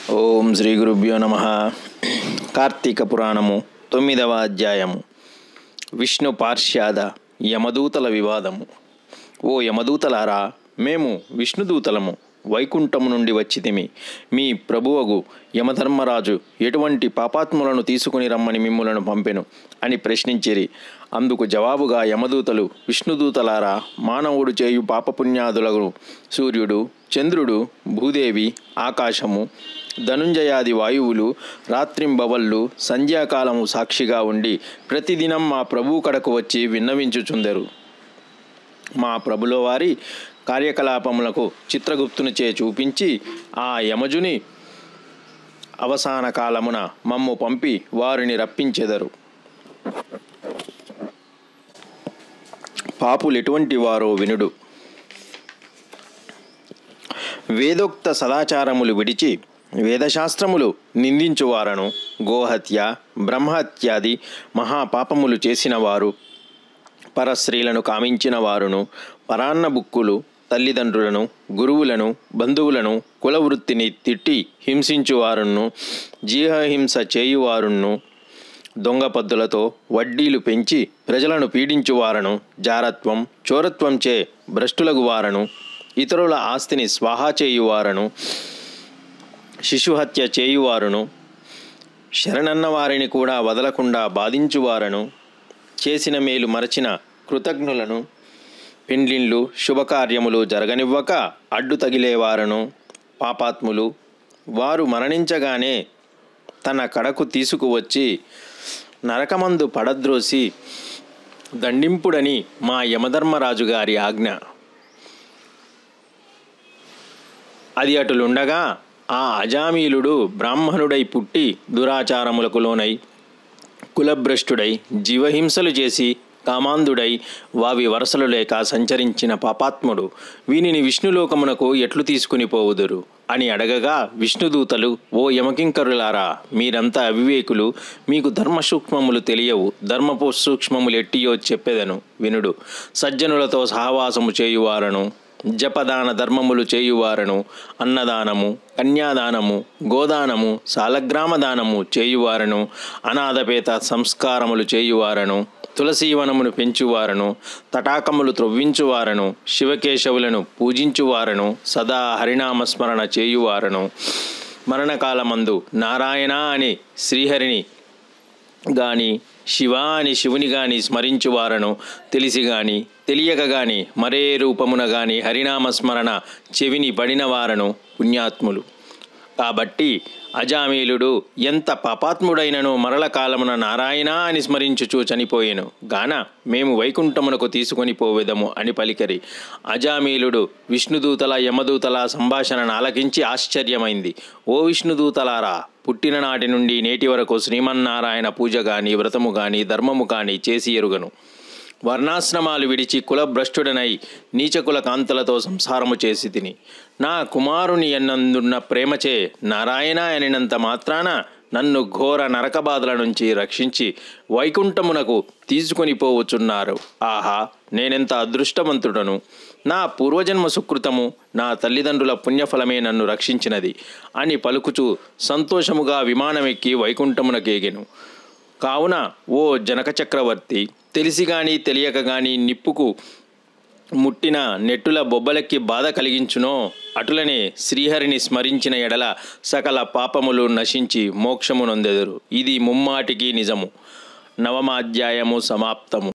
ఓం శ్రీ గురుభ్యో నమ కార్తీక పురాణము తొమ్మిదవ అధ్యాయము విష్ణు పార్శ్యాద యమదూతల వివాదము ఓ యమదూతలారా మేము విష్ణుదూతలము వైకుంఠము నుండి వచ్చితిమి మీ ప్రభువగు యమధర్మరాజు ఎటువంటి పాపాత్ములను తీసుకుని రమ్మని మిమ్ములను పంపెను అని ప్రశ్నించిరి అందుకు జవాబుగా యమదూతలు విష్ణుదూతలారా మానవుడు చేయు పాపపుణ్యాదులకు సూర్యుడు చంద్రుడు భూదేవి ఆకాశము ధనుంజయాది వాయువులు రాత్రింబవళ్ళు సంధ్యాకాలము సాక్షిగా ఉండి ప్రతిదినం మా ప్రభువు కడకు వచ్చి విన్నవించుచుందరు మా ప్రభుల వారి కార్యకలాపములకు చిత్రగుప్తునిచే చూపించి ఆ యమజుని అవసాన కాలమున మమ్ము పంపి వారిని రప్పించెదరు పాపులు ఎటువంటి వారో వినుడు వేదోక్త సదాచారములు విడిచి వేదశాస్త్రములు నిందించువారను గోహత్య బ్రహ్మహత్యాది మహాపాపములు చేసిన వారు పరస్త్రీలను కామించిన వారును పరాన్న బుక్కులు తల్లిదండ్రులను గురువులను బంధువులను కులవృత్తిని తిట్టి హింసించువారును జీవహింస చేయువారును దొంగ పద్దులతో వడ్డీలు పెంచి ప్రజలను పీడించువారను జారత్వం చోరత్వంచే భ్రష్టులగు వారను ఇతరుల ఆస్తిని స్వాహా చేయువారను శిశుహత్య చేయువారును శరణన్న వారిని కూడా వదలకుండా బాధించువారను చేసిన మేలు మరచిన కృతజ్ఞులను పెండ్లిండ్లు శుభకార్యములు జరగనివ్వక అడ్డు తగిలేవారను పాపాత్ములు వారు మరణించగానే తన కడకు తీసుకువచ్చి నరకమందు పడద్రోసి దండింపుడని మా యమధర్మరాజు గారి ఆజ్ఞ అది అటులుండగా ఆ అజామీలుడు బ్రాహ్మణుడై పుట్టి దురాచారములకు లోనై కులభ్రష్టుడై జీవహింసలు చేసి కామాంధుడై వావి వరసలు లేక సంచరించిన పాపాత్ముడు వీనిని విష్ణులోకమునకు ఎట్లు తీసుకుని పోవుదురు అని అడగగా విష్ణుదూతలు ఓ యమకింకరులారా మీరంతా అవివేకులు మీకు ధర్మ సూక్ష్మములు తెలియవు ధర్మపు సూక్ష్మములు ఎట్టియో చెప్పెదను వినుడు సజ్జనులతో సహవాసము చేయువారను జపదాన ధర్మములు చేయువారను అన్నదానము కన్యాదానము గోదానము సాలగ్రామ దానము చేయువారను అనాథపేత సంస్కారములు చేయువారను తులసీవనమును పెంచువారను తటాకములు త్రొవ్వించువారను శివకేశవులను పూజించువారను సదా హరినామస్మరణ చేయువారను మరణకాలమందు నారాయణ అని శ్రీహరిని గాని శివ అని శివుని గాని స్మరించువారను తెలిసి గాని తెలియక గాని మరే రూపమున గాని హరినామస్మరణ చెవిని పడిన వారను పుణ్యాత్ములు కాబట్టి అజామీలుడు ఎంత పాపాత్ముడైనను మరల కాలమున నారాయణ అని స్మరించుచూ చనిపోయెను గాన మేము వైకుంఠమునకు తీసుకొని పోవెదము అని పలికరి అజామీలుడు విష్ణుదూతల యమదూతల సంభాషణను ఆలకించి ఆశ్చర్యమైంది ఓ విష్ణుదూతలారా పుట్టిన నాటి నుండి నేటి వరకు శ్రీమన్నారాయణ పూజ గాని వ్రతము గాని ధర్మము గాని చేసి ఎరుగను వర్ణాశ్రమాలు విడిచి కులభ్రష్టుడనై నీచకుల కాంతలతో సంసారము చేసి తిని నా కుమారుని ఎన్నందున్న ప్రేమచే నారాయణ అనినంత మాత్రాన నన్ను ఘోర నరకబాధల నుంచి రక్షించి వైకుంఠమునకు తీసుకొని పోవచ్చున్నారు ఆహా నేనెంత అదృష్టవంతుడను నా పూర్వజన్మ సుకృతము నా తల్లిదండ్రుల పుణ్యఫలమే నన్ను రక్షించినది అని పలుకుచూ సంతోషముగా విమానమెక్కి వైకుంఠమునకేగెను కావున ఓ జనక చక్రవర్తి తెలిసి గాని తెలియక గాని నిప్పుకు ముట్టిన నెట్టుల బొబ్బలెక్కి బాధ కలిగించునో అటులనే శ్రీహరిని స్మరించిన ఎడల సకల పాపములు నశించి మోక్షము నొందెదరు ఇది ముమ్మాటికి నిజము నవమాధ్యాయము సమాప్తము